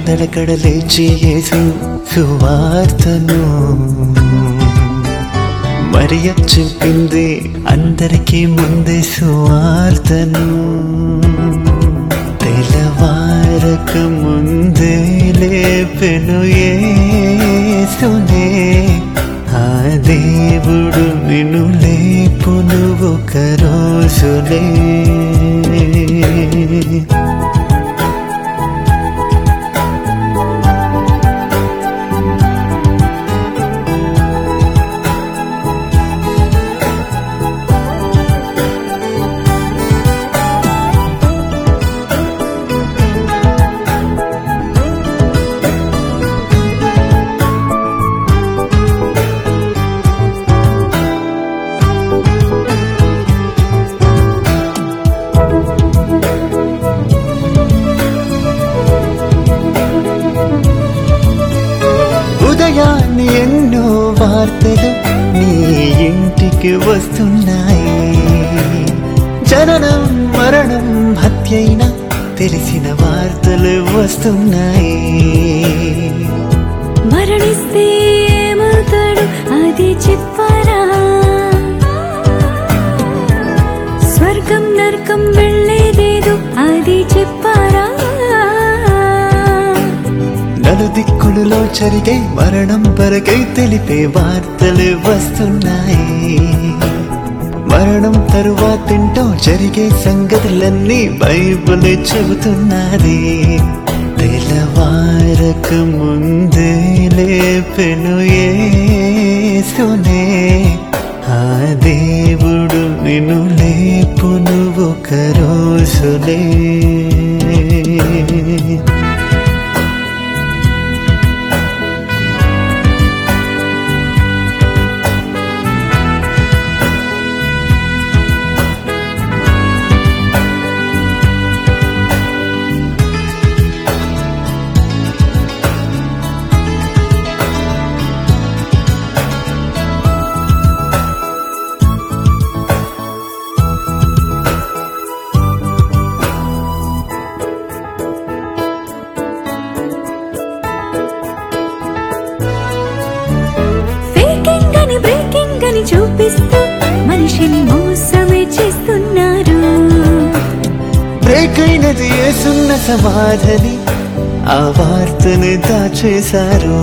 కొండలకడ లేచి యేసు సువార్తను మరియ చెప్పింది అందరికీ ముందే సువార్తను తెల్లవారక ముందే లేపెను యేసునే ఆ దేవుడు నిన్ను లేపును ఒక రోజులే ఉదయాన్ని ఎన్నో వార్తలు నీ ఇంటికి వస్తున్నాయి జననం మరణం హత్యైన తెలిసిన వార్తలు వస్తున్నాయి మరణిస్తే ఏమవుతాడు అది చెప్పారా స్వర్గం నరకం వెళ్ళేదేదు అది చెప్పారా నలుదిక్కులలో జరిగే మరణం వరకై తెలిపే వార్తలు వస్తున్నాయి మరణం తరువాతింటో జరిగే సంగతులన్నీ బైబుల్ చెబుతున్నది తెల్లవారక ముందే లేపెను యేసునే ఆ దేవుడు నిన్ను లేపును ఒక రోజులే ఫేకింగ్ అని బ్రేకింగ్ అని చూపిస్తూ మనిషిని మోసమే చేస్తున్నారు బ్రేక్ అయినది ఏసున్న సమాధని ఆ వార్తను దాచేశారు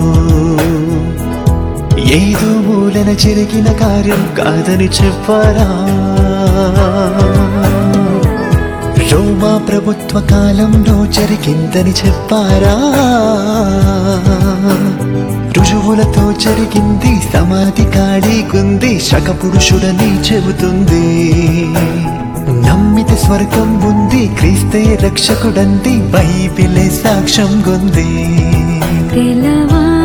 ఏదో మూలన జరిగిన కార్యం కాదని చెప్పారా రోమా ప్రభుత్వ కాలంలో జరిగిందని చెప్పారా రుజువులతో జరిగింది సమాధి ఖాళీకుంది శక పురుషుడని చెబుతుంది నమ్మిత స్వర్గం ఉంది క్రీస్తే రక్షకుడంది బైబిలే సాక్ష్యం గుంది తెల్లవారు